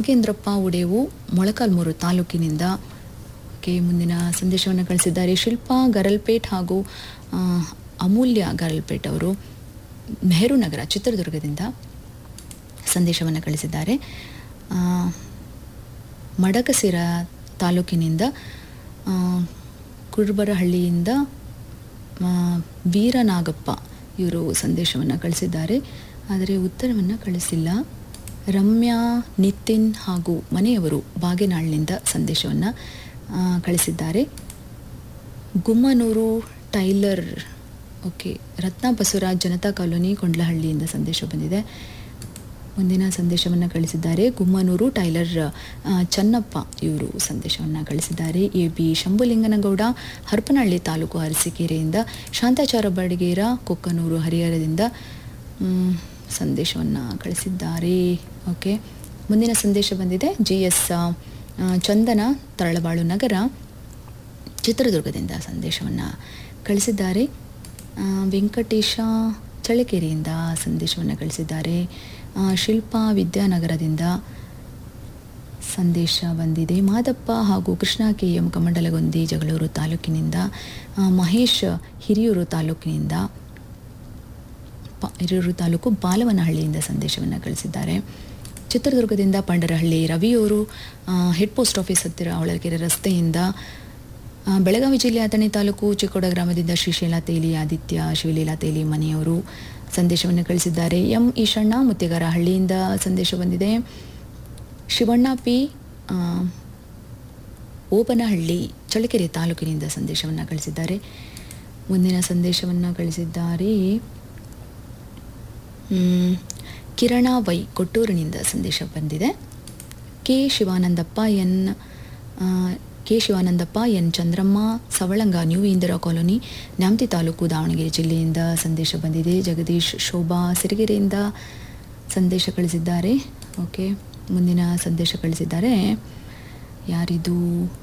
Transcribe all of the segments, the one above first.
ಖಡ್ಗೇಂದ್ರಪ್ಪ ಉಡೇವು ಮೊಳಕಾಲ್ಮೂರು ತಾಲೂಕಿನಿಂದ ಓಕೆ ಮುಂದಿನ ಸಂದೇಶವನ್ನು ಕಳಿಸಿದ್ದಾರೆ ಶಿಲ್ಪಾ ಗರಲ್ಪೇಟ್ ಹಾಗೂ ಆ, ಅಮೂಲ್ಯ ಗರಲ್ಪೇಟ್ ಅವರು ನೆಹರು ನಗರ ಚಿತ್ರದುರ್ಗದಿಂದ ಸಂದೇಶವನ್ನು ಕಳಿಸಿದ್ದಾರೆ ಆ, ಮಡಕಸಿರ ತಾಲೂಕಿನಿಂದ ಆ, ಕುರುಬರಹಳ್ಳಿಯಿಂದ ಆ, ವೀರನಾಗಪ್ಪ ಇವರು ಸಂದೇಶವನ್ನು ಕಳಿಸಿದ್ದಾರೆ ಆದರೆ ಉತ್ತರವನ್ನು ಕಳಿಸಿಲ್ಲ ರಮ್ಯಾ ನಿತಿನ್ ಹಾಗೂ ಮನೆಯವರು ಬಾಗೇನಾಳ್ನಿಂದ ಸಂದೇಶವನ್ನು ಆ, ಕಳಿಸಿದ್ದಾರೆ Gummanur tailor okay Ratna Basavaraj Janata colony ಕೊಂಡ್ಲಹಳ್ಳಿಯಿಂದ ಸಂದೇಶ ಬಂದಿದೆ ಮುಂದಿನ ಸಂದೇಶವನ್ನು ಕಳಿಸಿದ್ದಾರೆ ಗುಮ್ಮನೂರು ಟೈಲರ್ ಆ, ಚನ್ನಪ್ಪ ಇವರು ಸಂದೇಶವನ್ನು ಕಳಿಸಿದ್ದಾರೆ ಎ ಬಿ ಶಂಭುಲಿಂಗನಗೌಡ ಹರಪನಹಳ್ಳಿ ತಾಲೂಕು ಅರಸೀಕೆರೆಯಿಂದ ಶಾಂತಾಚಾರ ಬಡಗೇರ ಕೊಕ್ಕನೂರು ಹರಿಹರದಿಂದ ಮ್, ಸಂದೇಶವನ್ನು ಕಳಿಸಿದ್ದಾರೆ ಓಕೆ ಮುಂದಿನ ಸಂದೇಶ ಬಂದಿದೆ ಜಿ ಎಸ್ ಚಂದನ ತರಳಬಾಳು ನಗರ ಚಿತ್ರದುರ್ಗದಿಂದ ಸಂದೇಶವನ್ನು ಕಳಿಸಿದ್ದಾರೆ ಆ, ವೆಂಕಟೇಶ ಚಳ್ಳಕೆರೆಯಿಂದ ಸಂದೇಶವನ್ನು ಕಳಿಸಿದ್ದಾರೆ ಆ, ಶಿಲ್ಪಾ ವಿದ್ಯಾನಗರದಿಂದ ಸಂದೇಶ ಬಂದಿದೆ ಮಾದಪ್ಪ ಹಾಗೂ ಕೃಷ್ಣ ಕೆ ಎಂ ಕಮಂಡಲಗೊಂದಿ ಜಗಳೂರು ತಾಲೂಕಿನಿಂದ ಆ, ಮಹೇಶ್ ಹಿರಿಯೂರು ತಾಲೂಕಿನಿಂದ ಪ ಹಿರಿಯೂರು ತಾಲೂಕು ಬಾಲವನಹಳ್ಳಿಯಿಂದ ಸಂದೇಶವನ್ನು ಕಳಿಸಿದ್ದಾರೆ ಚಿತ್ರದುರ್ಗದಿಂದ ಪಂಡರಹಳ್ಳಿ ರವಿಯವರು ಆ, ಹೆಡ್ ಪೋಸ್ಟ್ ಆಫೀಸ್ ಹತ್ತಿರ ಹೊಳಲ್ಕೆರೆ ರಸ್ತೆಯಿಂದ ಆ, ಬೆಳಗಾವಿ ಜಿಲ್ಲೆ ಅಥಣಿ ತಾಲೂಕು ಚಿಕ್ಕೋಡ ಗ್ರಾಮದಿಂದ ಶ್ರೀಶೈಲ ತೇಲಿ ಆದಿತ್ಯ ಶಿವಲೀಲಾ ತೇಲಿ ಮನೆಯವರು ಸಂದೇಶವನ್ನು ಕಳಿಸಿದ್ದಾರೆ ಎಂ ಈಶಣ್ಣ ಮುತ್ತಿಗಾರ ಹಳ್ಳಿಯಿಂದ ಸಂದೇಶ ಬಂದಿದೆ ಶಿವಣ್ಣ ಪಿ ಆ, ಓಬನಹಳ್ಳಿ ಚಳ್ಳಕೆರೆ ತಾಲೂಕಿನಿಂದ ಸಂದೇಶವನ್ನು ಕಳಿಸಿದ್ದಾರೆ ಮುಂದಿನ ಸಂದೇಶವನ್ನು ಕಳಿಸಿದ್ದಾರೆ ಮ್, ಕಿರಣ ವೈ ಕೊಟ್ಟೂರಿನಿಂದ ಸಂದೇಶ ಬಂದಿದೆ ಕೆ ಶಿವಾನಂದಪ್ಪ ಎನ್ ಆ, K Shivanandappa N Chandramma Savalanga new Indira colony Nyamathi taluk Davanagere ಜಿಲ್ಲೆಯಿಂದ ಸಂದೇಶ ಬಂದಿದೆ ಜಗದೀಶ್ ಶೋಭಾ ಸಿರಿಗೆರೆಯಿಂದ ಸಂದೇಶ ಕಳಿಸಿದ್ದಾರೆ ಓಕೆ ಮುಂದಿನ ಸಂದೇಶ ಕಳಿಸಿದ್ದಾರೆ ಯಾರಿದು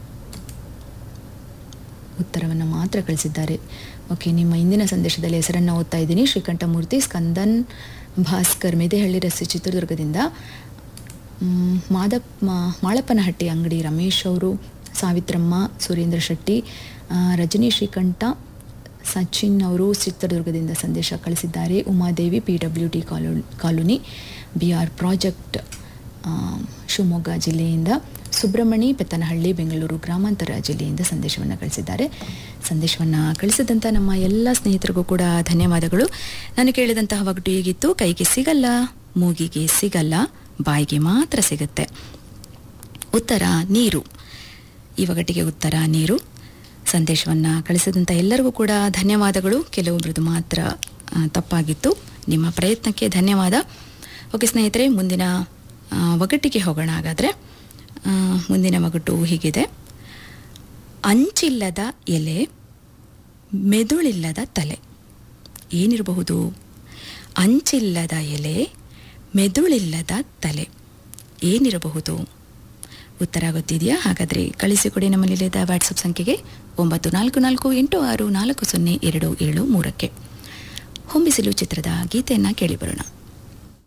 ಉತ್ತರವನ್ನು ಮಾತ್ರ ಕಳಿಸಿದ್ದಾರೆ ಓಕೆ ನಿಮ್ಮ ಇಂದಿನ ಸಂದೇಶದಲ್ಲಿ ಹೆಸರನ್ನು ಓದ್ತಾ ಇದ್ದೀನಿ ಶ್ರೀಕಂಠಮೂರ್ತಿ ಸ್ಕಂದನ್ ಭಾಸ್ಕರ್ ಮೆದೆಹಳ್ಳಿ ರಸ್ತೆ ಚಿತ್ರದುರ್ಗದಿಂದ ಮ್, ಮಾದಪ್ ಮಾ- ಮಾಳಪ್ಪನಹಟ್ಟಿ ಅಂಗಡಿ ರಮೇಶ್ ಅವರು ಸಾವಿತ್ರಮ್ಮ ಸುರೇಂದ್ರ ಶೆಟ್ಟಿ ಆ, ರಜನಿ ಶ್ರೀಕಂಠ ಸಚಿನ್ ಅವರು ಚಿತ್ರದುರ್ಗದಿಂದ ಸಂದೇಶ ಕಳಿಸಿದ್ದಾರೆ Umadevi P W T colony colony B R project ಆ, ಶಿವಮೊಗ್ಗ ಜಿಲ್ಲೆಯಿಂದ ಸುಬ್ರಹ್ಮಣಿ ಪೆತ್ತನಹಳ್ಳಿ ಬೆಂಗಳೂರು ಗ್ರಾಮಾಂತರ ಜಿಲ್ಲೆಯಿಂದ ಸಂದೇಶವನ್ನು ಕಳಿಸಿದ್ದಾರೆ ಸಂದೇಶವನ್ನು ಕಳಿಸಿದಂಥ ನಮ್ಮ ಎಲ್ಲ ಸ್ನೇಹಿತರಿಗೂ ಕೂಡ ಧನ್ಯವಾದಗಳು ನಾನು ಕೇಳಿದಂತಹ ಒಗಟು ಹೇಗಿತ್ತು ಕೈಗೆ ಸಿಗಲ್ಲ ಮೂಗಿಗೆ ಸಿಗಲ್ಲ ಬಾಯಿಗೆ ಮಾತ್ರ ಸಿಗುತ್ತೆ ಉತ್ತರ ನೀರು ಈ ಒಗಟಿಗೆ ಉತ್ತರ ನೀರು ಸಂದೇಶವನ್ನು ಕಳಿಸಿದಂಥ ಎಲ್ಲರಿಗೂ ಕೂಡ ಧನ್ಯವಾದಗಳು ಕೆಲವೊಬ್ಬರದು ಮಾತ್ರ ಆ, ತಪ್ಪಾಗಿತ್ತು ನಿಮ್ಮ ಪ್ರಯತ್ನಕ್ಕೆ ಧನ್ಯವಾದ ಓಕೆ ಸ್ನೇಹಿತರೆ ಮುಂದಿನ ಆ, ಒಗಟಿಗೆ ಹೋಗೋಣ ಹಾಗಾದರೆ ಆ, ಮುಂದಿನ ಒಗಟು ಹೀಗಿದೆ ಅಂಚಿಲ್ಲದ ಎಲೆ ಮೆದುಳಿಲ್ಲದ ತಲೆ ಏನಿರಬಹುದು ಅಂಚಿಲ್ಲದ ಎಲೆ ಮೆದುಳಿಲ್ಲದ ತಲೆ ಏನಿರಬಹುದು ಉತ್ತರ ಗೊತ್ತಿದೆಯಾ ಹಾಗಾದರೆ ಕಳಿಸಿಕೊಡಿ ನಮ್ಮ ನಿಲಯದ ವಾಟ್ಸಪ್ ಸಂಖ್ಯೆಗೆ ಒಂಬತ್ತು ನಾಲ್ಕು ನಾಲ್ಕು ಎಂಟು ಆರು ನಾಲ್ಕು ಸೊನ್ನೆ ಎರಡು ಏಳು ಮೂರಕ್ಕೆ ಹೊಂಬಿಸಿಲು ಚಿತ್ರದ ಗೀತೆಯನ್ನು ಕೇಳಿಬರೋಣ